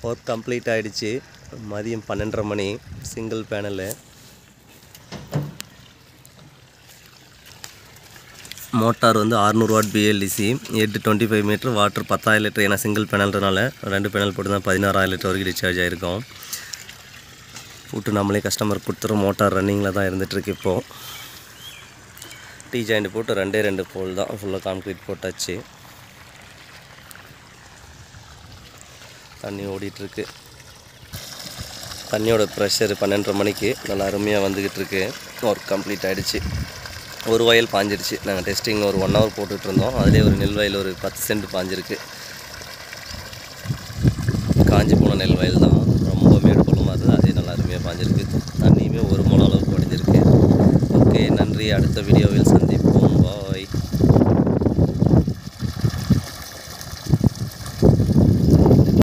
work complete ஆகிடுச்சு மதியம் பன்னெண்டரை மணி சிங்கிள் பேனலு மோட்டார் வந்து 600 வாட் பிஎல்டிசி எட்டு டுவெண்ட்டி ஃபைவ் மீட்டர் வாட்டர் பத்தாயிரம் லிட்டர் ஏன்னா சிங்கிள் பேனல்ன்றனால ரெண்டு பேனல் போட்டு தான் பதினாறாயிரம் லிட்டர் வரைக்கும் டிஸ்சார்ஜ் ஆகிருக்கும் விட்டு நம்மளே கஸ்டமர் கொடுத்துரும் மோட்டார் ரன்னிங்கில் தான் இருந்துகிட்ருக்கு இப்போது டீ ஜாயிண்ட் போட்டு ரெண்டே ரெண்டு போல் தான் ஃபுல்லாக கான்க்ரீட் போட்டாச்சு தண்ணி ஓடிட்டுருக்கு தண்ணியோட ப்ரெஷர் பன்னெண்டரை மணிக்கு நல்லா அருமையாக வந்துக்கிட்டு இருக்கு ஒர்க் கம்ப்ளீட் ஆகிடுச்சு ஒரு வயல் பாஞ்சிருச்சு நாங்கள் டெஸ்டிங் ஒரு ஒன் ஹவர் போட்டுட்டு இருந்தோம் அதுலேயே ஒரு நெல் வயல் ஒரு பத்து சென்ட் பாஞ்சிருக்கு காஞ்சி போன நெல் வயல் தான் ரொம்ப மேடு பள்ளமாக இருந்தது அதே நல்லா அருமையாக பாஞ்சிருக்கு தண்ணியுமே ஒரு மூணு அளவுக்கு உடஞ்சிருக்கு ஓகே நன்றி அடுத்த வீடியோவில் சந்திப்போம்